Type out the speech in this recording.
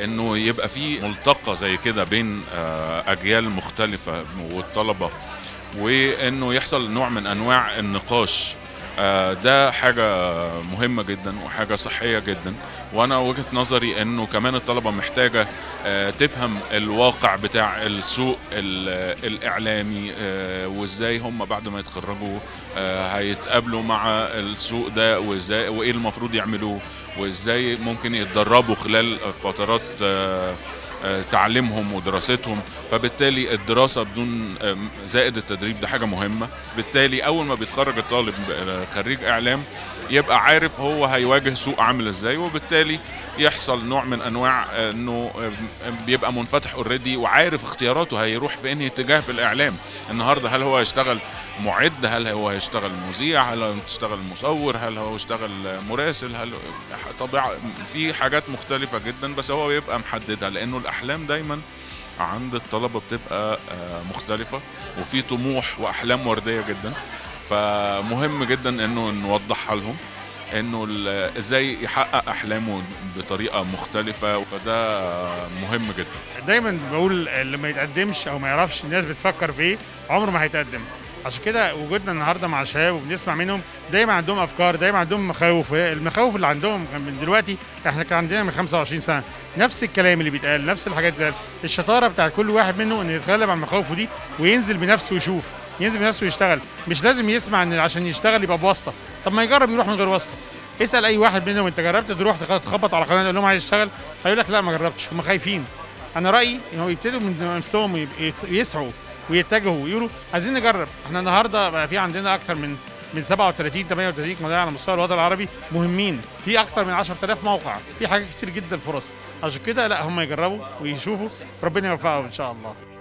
انه يبقى في ملتقى زي كده بين آه، اجيال مختلفه والطلبه وانه يحصل نوع من انواع النقاش آه، ده حاجة مهمة جدا وحاجة صحية جدا وأنا وجهة نظري إنه كمان الطلبة محتاجة آه، تفهم الواقع بتاع السوق ال- الإعلامي آه، وإزاي هم بعد ما يتخرجوا آه، هيتقابلوا مع السوق ده وإزاي وإيه المفروض يعملوه وإزاي ممكن يتدربوا خلال فترات آه، آه، تعليمهم ودراستهم فبالتالي الدراسه بدون آم، زائد التدريب ده حاجه مهمه بالتالي اول ما بيتخرج الطالب آه، خريج اعلام يبقى عارف هو هيواجه سوق عامل ازاي وبالتالي يحصل نوع من انواع آه، انه آم، بيبقى منفتح اوريدي وعارف اختياراته هيروح في انهي اتجاه في الاعلام النهارده هل هو هيشتغل معد هل هو هيشتغل مذيع هل هو هيشتغل مصور هل هو هيشتغل مراسل هل طبعا في حاجات مختلفة جدا بس هو بيبقى محددها لأنه الأحلام دايما عند الطلبة بتبقى آه، مختلفة وفي طموح وأحلام وردية جدا فمهم جدا إنه نوضحها لهم انه ال- ازاي يحقق احلامه بطريقه مختلفه فده مهم جدا دايما بقول اللي ما يتقدمش او ما يعرفش الناس بتفكر في ايه عمره ما هيتقدم عشان كده وجودنا النهارده مع الشباب وبنسمع منهم دايما عندهم افكار دايما عندهم مخاوف المخاوف اللي عندهم من دلوقتي احنا كان عندنا من 25 سنه نفس الكلام اللي بيتقال نفس الحاجات اللي بتتقال الشطاره بتاعت كل واحد منه انه يتغلب على مخاوفه دي وينزل بنفسه ويشوف ينزل بنفسه ويشتغل مش لازم يسمع ان عشان يشتغل يبقى بواسطه طب ما يجرب يروح من غير واسطه اسال اي واحد منهم انت جربت تروح تخبط على قناه تقول لهم عايز اشتغل هيقول لك لا ما جربتش هم خايفين انا رايي ان هو يبتدوا من نفسهم يب- يت- يسعوا ويتجهوا ويقولوا عايزين نجرب احنا النهارده بقى في عندنا اكتر من من 37 38 قناه على مستوى الوطن العربي مهمين في اكتر من 10000 موقع في حاجات كتير جدا فرص عشان كده لا هم يجربوا ويشوفوا ربنا يوفقهم ان شاء الله